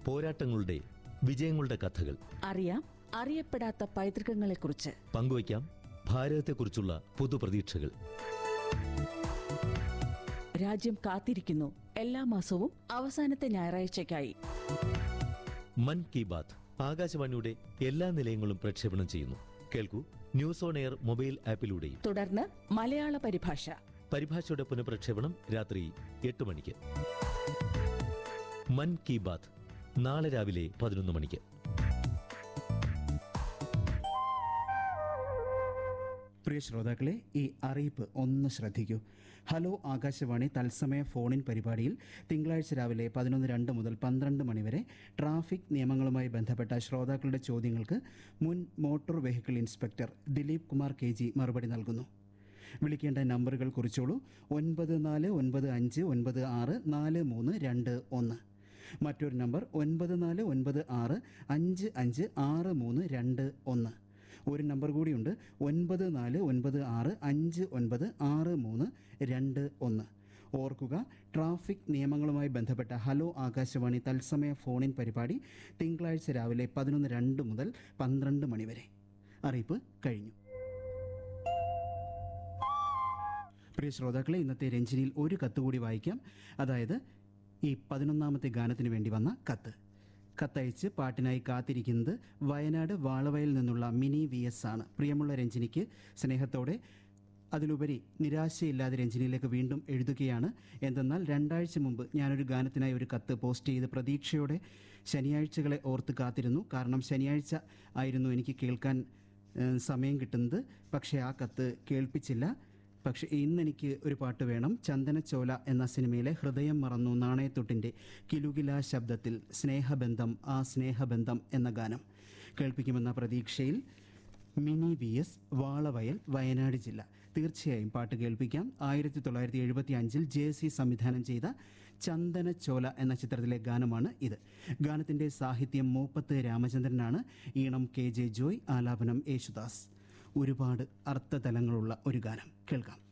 പോരാട്ടങ്ങളുടെ വിജയങ്ങളുടെ കഥകൾ അറിയാം അറിയപ്പെടാത്ത പൈതൃകങ്ങളെക്കുറിച്ച് പങ്കുവയ്ക്കാം ഭാരതത്തെക്കുറിച്ചുള്ള പുതുപ്രതീക്ഷകൾ രാജ്യം കാത്തിരിക്കുന്നു എല്ലാ മാസവും അവസാനത്തെ ഞായറാഴ്ചയ്ക്കായി മൻ കി ബാത്ത് ആകാശവാണിയുടെ എല്ലാ നിലയങ്ങളും പ്രക്ഷേപണം ചെയ്യുന്നു കേൾക്കൂ ന്യൂസ് ഓൺ എയർ മൊബൈൽ ആപ്പിലൂടെയും തുടർന്ന് മലയാള പരിഭാഷ പരിഭാഷയുടെ പുനഃപ്രക്ഷേപണം രാത്രി എട്ട് മണിക്ക് മൻ കി ബാത്ത് നാളെ രാവിലെ പതിനൊന്ന് മണിക്ക് പ്രിയ ശ്രോതാക്കളെ ഈ അറിയിപ്പ് ഒന്ന് ശ്രദ്ധിക്കൂ ഹലോ ആകാശവാണി തത്സമയ ഫോണിൻ പരിപാടിയിൽ തിങ്കളാഴ്ച രാവിലെ പതിനൊന്ന് രണ്ട് മുതൽ പന്ത്രണ്ട് മണിവരെ ട്രാഫിക് നിയമങ്ങളുമായി ബന്ധപ്പെട്ട ശ്രോതാക്കളുടെ ചോദ്യങ്ങൾക്ക് മുൻ motor vehicle inspector Dileep Kumar K G മറുപടി നൽകുന്നു വിളിക്കേണ്ട നമ്പറുകൾ കുറിച്ചോളൂ ഒൻപത് നാല് ഒൻപത് അഞ്ച് ഒൻപത് ആറ് നാല് മൂന്ന് രണ്ട് ഒന്ന് മറ്റൊരു നമ്പർ ഒൻപത് നാല് ഒൻപത് ആറ് അഞ്ച് അഞ്ച് ആറ് മൂന്ന് രണ്ട് ഒന്ന് ഒരു നമ്പർ കൂടിയുണ്ട് ഒൻപത് നാല് ഒൻപത് ആറ് അഞ്ച് ഒൻപത് ആറ് മൂന്ന് രണ്ട് ഒന്ന് ഓർക്കുക ട്രാഫിക് നിയമങ്ങളുമായി ബന്ധപ്പെട്ട ഹലോ ആകാശവാണി തത്സമയ ഫോണിൻ പരിപാടി തിങ്കളാഴ്ച രാവിലെ പതിനൊന്ന് രണ്ട് മുതൽ പന്ത്രണ്ട് മണി വരെ അറിയിപ്പ് കഴിഞ്ഞു പ്രിയ ശ്രോതാക്കളെ ഇന്നത്തെ രഞ്ജിനിയിൽ ഒരു കത്ത് കൂടി വായിക്കാം അതായത് ഈ പതിനൊന്നാമത്തെ ഗാനത്തിന് വേണ്ടി വന്ന കത്ത് കത്തയച്ച് പാട്ടിനായി കാത്തിരിക്കുന്നത് വയനാട് വാളവയിൽ നിന്നുള്ള മിനി വി എസ് ആണ് പ്രിയമുള്ള രഞ്ജിനിക്ക് സ്നേഹത്തോടെ അതിലുപരി നിരാശയില്ലാതെ രഞ്ജിനിയിലേക്ക് വീണ്ടും എഴുതുകയാണ് എന്തെന്നാൽ രണ്ടാഴ്ച മുമ്പ് ഞാനൊരു ഗാനത്തിനായി ഒരു കത്ത് പോസ്റ്റ് ചെയ്ത് പ്രതീക്ഷയോടെ ശനിയാഴ്ചകളെ ഓർത്ത് കാത്തിരുന്നു കാരണം ശനിയാഴ്ച ആയിരുന്നു എനിക്ക് കേൾക്കാൻ ഏഹ്, സമയം കിട്ടുന്നത് പക്ഷേ ആ കത്ത് കേൾപ്പിച്ചില്ല പക്ഷെ ഇന്ന് എനിക്ക് ഒരു പാട്ട് വേണം ചന്ദനച്ചോല എന്ന സിനിമയിലെ ഹൃദയം മറന്നു നാണയത്തൊട്ടിൻ്റെ കിലുകില ശബ്ദത്തിൽ സ്നേഹബന്ധം ആ സ്നേഹബന്ധം എന്ന ഗാനം കേൾപ്പിക്കുമെന്ന പ്രതീക്ഷയിൽ മിനി വി എസ് വാളവയൽ വയനാട് ജില്ല തീർച്ചയായും പാട്ട് കേൾപ്പിക്കാം ആയിരത്തി തൊള്ളായിരത്തി എഴുപത്തി അഞ്ചിൽ ജെ സി സംവിധാനം ചെയ്ത ചന്ദനച്ചോല എന്ന ചിത്രത്തിലെ ഗാനമാണ് ഇത് ഗാനത്തിൻ്റെ സാഹിത്യം മൂപ്പത്ത് രാമചന്ദ്രനാണ് ഈണം കെ ജെ ജോയ് ആലാപനം യേശുദാസ് ഒരുപാട് അർത്ഥതലങ്ങളുള്ള ഒരു ഗാനം കേൾക്കാം